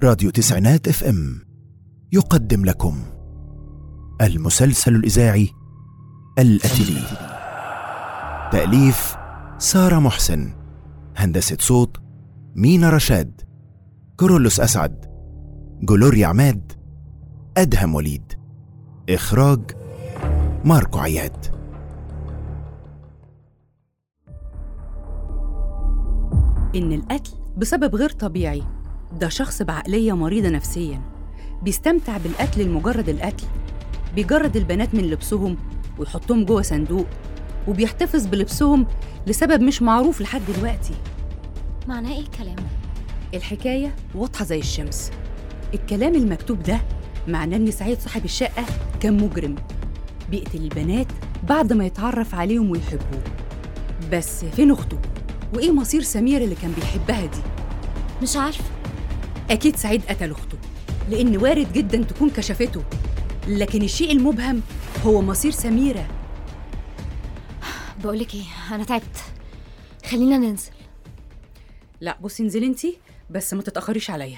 راديو تسعينات اف ام يقدم لكم المسلسل الاذاعي الاتلي تاليف ساره محسن هندسه صوت مينا رشاد كورولوس اسعد جلوريا عماد ادهم وليد اخراج ماركو عياد إن القتل بسبب غير طبيعي ده شخص بعقلية مريضة نفسيا بيستمتع بالقتل لمجرد القتل بيجرد البنات من لبسهم ويحطهم جوه صندوق وبيحتفظ بلبسهم لسبب مش معروف لحد دلوقتي معناه ايه الكلام ده؟ الحكاية واضحة زي الشمس الكلام المكتوب ده معناه إن سعيد صاحب الشقة كان مجرم بيقتل البنات بعد ما يتعرف عليهم ويحبوه بس فين أخته؟ وإيه مصير سمير اللي كان بيحبها دي؟ مش عارفه أكيد سعيد قتل أخته لأن وارد جدا تكون كشفته لكن الشيء المبهم هو مصير سميرة بقولك ايه انا تعبت خلينا ننزل لا بصي انزلي انتي بس ما تتأخريش عليا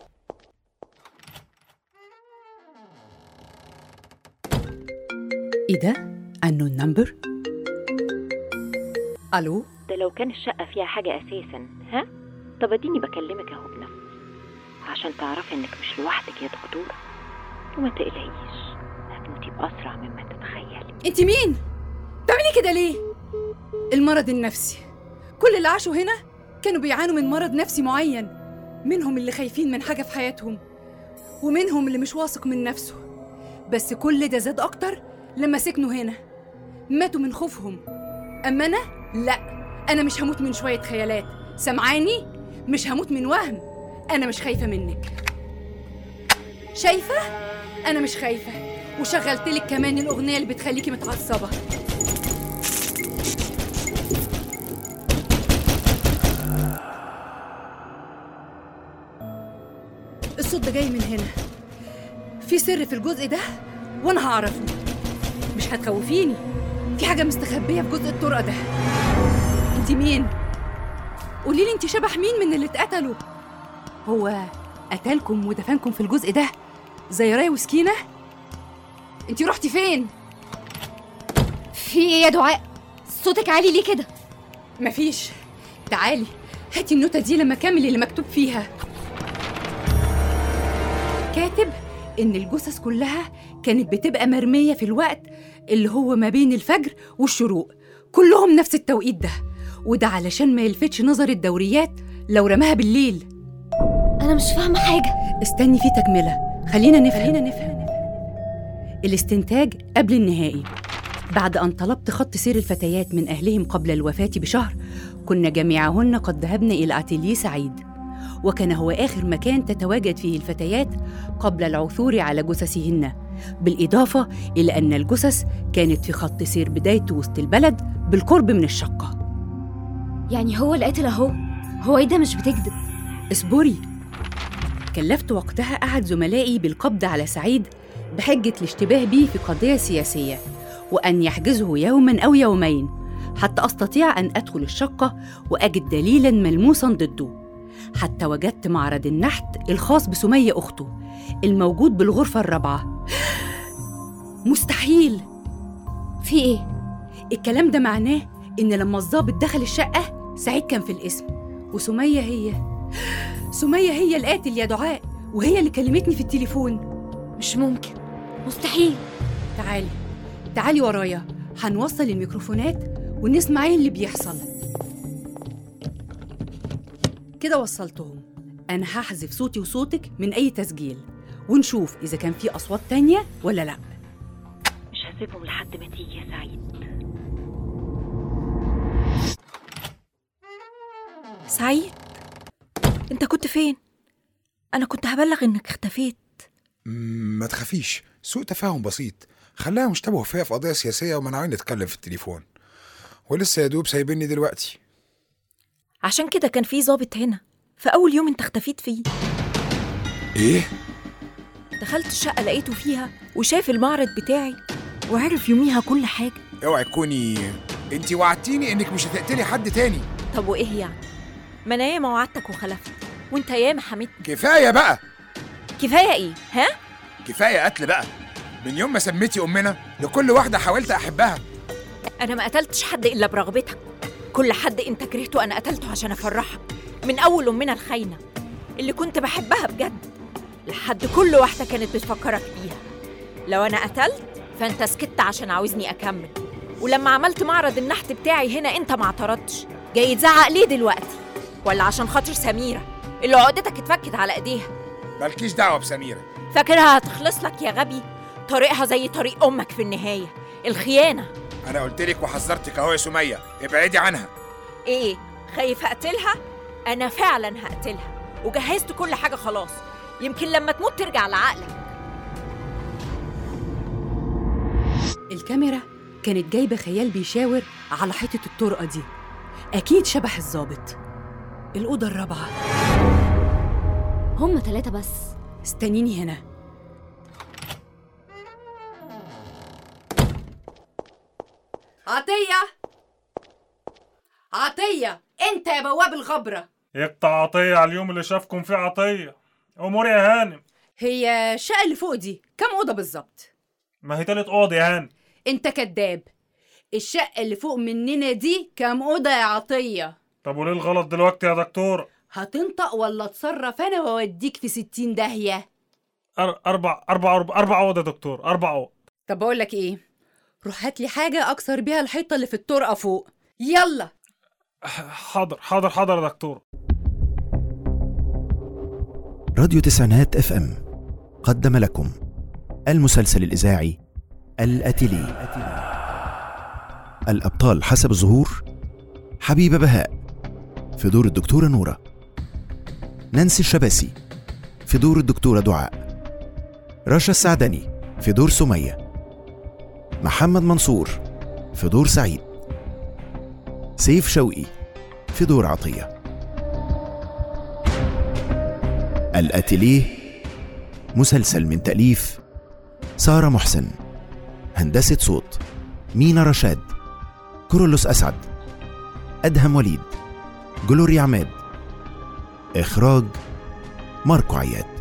ايه ده؟ unknown نمبر؟ الو ده لو كان الشقة فيها حاجة أساسا ها؟ طب اديني بكلمك اهو بنفسي عشان تعرفي انك مش لوحدك يا دكتورة وما تقلقيش هتموتي بأسرع مما تتخيلي انت مين؟ بتعملي كده ليه؟ المرض النفسي كل اللي عاشوا هنا كانوا بيعانوا من مرض نفسي معين منهم اللي خايفين من حاجة في حياتهم ومنهم اللي مش واثق من نفسه بس كل ده زاد أكتر لما سكنوا هنا ماتوا من خوفهم أما أنا؟ لأ أنا مش هموت من شوية خيالات سمعاني؟ مش هموت من وهم أنا مش خايفة منك شايفة؟ أنا مش خايفة وشغلتلك كمان الأغنية اللي بتخليكي متعصبة الصوت ده جاي من هنا في سر في الجزء ده وانا هعرفه مش هتخوفيني في حاجه مستخبيه في جزء الطرقه ده انت مين قولي لي انت شبح مين من اللي اتقتلوا هو قتلكم ودفنكم في الجزء ده زي راي وسكينه انت رحتي فين في ايه يا دعاء صوتك عالي ليه كده مفيش تعالي هاتي النوتة دي لما كامل اللي مكتوب فيها كاتب إن الجثث كلها كانت بتبقى مرمية في الوقت اللي هو ما بين الفجر والشروق كلهم نفس التوقيت ده وده علشان ما يلفتش نظر الدوريات لو رماها بالليل انا مش فاهمه حاجه استني في تكملة خلينا نفهم خلينا نفهم الاستنتاج قبل النهائي بعد أن طلبت خط سير الفتيات من أهلهم قبل الوفاة بشهر كن جميعهن قد ذهبن إلى أتيليه سعيد وكان هو آخر مكان تتواجد فيه الفتيات قبل العثور على جثثهن بالإضافة إلى أن الجثث كانت في خط سير بدايته وسط البلد بالقرب من الشقة يعني هو القاتل اهو هو ايه ده مش بتكذب اصبري كلفت وقتها أحد زملائي بالقبض على سعيد بحجة الاشتباه به في قضية سياسية وأن يحجزه يوما أو يومين حتى أستطيع أن أدخل الشقة وأجد دليلا ملموسا ضده حتى وجدت معرض النحت الخاص بسمية أخته الموجود بالغرفة الرابعة مستحيل في ايه الكلام ده معناه إن لما الضابط دخل الشقة سعيد كان في الاسم وسمية هي سمية هي القاتل يا دعاء وهي اللي كلمتني في التليفون مش ممكن مستحيل تعالي تعالي ورايا هنوصل الميكروفونات ونسمع ايه اللي بيحصل كده وصلتهم انا هحذف صوتي وصوتك من اي تسجيل ونشوف اذا كان في اصوات تانية ولا لا مش هسيبهم لحد ما تيجي يا سعيد سعيد انت كنت فين انا كنت هبلغ انك اختفيت مم، ما تخافيش سوء تفاهم بسيط خلاها مشتبه وفيها في قضية سياسية ومنعوني نتكلم في التليفون ولسه يا دوب سايبيني دلوقتي عشان كده كان في ظابط هنا في اول يوم انت اختفيت فيه ايه؟ دخلت الشقه لقيته فيها وشاف المعرض بتاعي وعرف يوميها كل حاجه اوعي تكوني انت وعدتيني انك مش هتقتلي حد تاني طب وايه يعني ما انا ياما وعدتك وخلفت وانت ياما حميتني كفاية بقى كفايه ايه ها كفايه قتل بقى من يوم ما سميتي امنا لكل واحده حاولت احبها انا ما قتلتش حد الا برغبتك كل حد انت كرهته انا قتلته عشان افرحك من اول امنا الخاينه اللي كنت بحبها بجد لحد كل واحده كانت بتفكرك بيها لو انا قتلت فانت سكت عشان عاوزني اكمل ولما عملت معرض النحت بتاعي هنا انت ما اعترضتش جاي تزعق ليه دلوقتي ولا عشان خاطر سميره اللي عقدتك اتفكت على ايديها مالكيش دعوه بسميره فاكرها هتخلص لك يا غبي طريقها زي طريق امك في النهايه الخيانه انا قلت لك وحذرتك اهو يا سميه ابعدي عنها ايه خايف اقتلها انا فعلا هقتلها وجهزت كل حاجه خلاص يمكن لما تموت ترجع لعقلك الكاميرا كانت جايبة خيال بيشاور على حيطة الطرقة دي أكيد شبح الظابط الأوضة الرابعة هما ثلاثة بس استنيني هنا عطية عطية أنت يا بواب الغبرة يقطع عطية على اليوم اللي شافكم فيه عطية أمور يا هانم هي الشقة اللي فوق دي كم أوضة بالظبط؟ ما هي تالت أوضة يا هانم أنت كداب الشقة اللي فوق مننا دي كم أوضة يا عطية؟ طب وليه الغلط دلوقتي يا دكتورة هتنطق ولا اتصرف أنا وأوديك في ستين داهية؟ أر... أربع أربع أربع أربع أوضة يا دكتور أربع أوض طب بقول لك إيه؟ روح هات لي حاجة أكسر بيها الحيطة اللي في الطرقة فوق يلا حاضر حاضر حاضر يا دكتور راديو تسعينات اف ام قدم لكم المسلسل الإذاعي الأتيلي الأبطال حسب الظهور حبيبة بهاء في دور الدكتورة نورة نانسي الشباسي في دور الدكتورة دعاء رشا السعدني في دور سمية محمد منصور في دور سعيد سيف شوقي في دور عطيه الأتيليه مسلسل من تأليف سارة محسن هندسة صوت مينا رشاد كورولوس أسعد أدهم وليد جلوري عماد إخراج ماركو عياد